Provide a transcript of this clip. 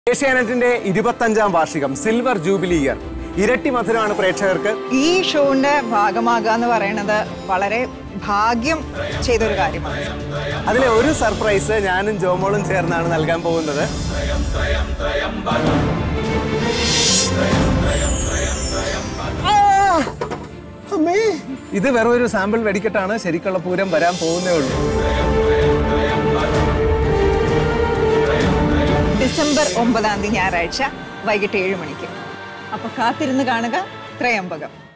ഏഷ്യാനെറ്റിന്റെ ഇരുപത്തഞ്ചാം വാർഷികം silver jubilee year ഇരട്ടി മധുരമാണ് പ്രേക്ഷകർക്ക് ഈ ഷോന്റെ ഭാഗമാകുക എന്ന് പറയുന്നത് വളരെ ഭാഗ്യം ചെയ്തൊരു കാര്യമാണ് അതിലെ ഒരു സർപ്രൈസ് ഞാനും ജോമോളും ചേർന്നാണ് നൽകാൻ പോകുന്നത് ഇത് വെറും ഒരു സാമ്പിൾ വെടിക്കെട്ടാണ് ശരിക്കുള്ള പൂരം വരാൻ പോകുന്നേ ഉള്ളൂ ഡിസംബർ ഒമ്പതാം തീയതി ഞായറാഴ്ച വൈകിട്ട് ഏഴ് മണിക്ക് അപ്പൊ കാത്തിരുന്ന് കാണുക ത്രയംബകം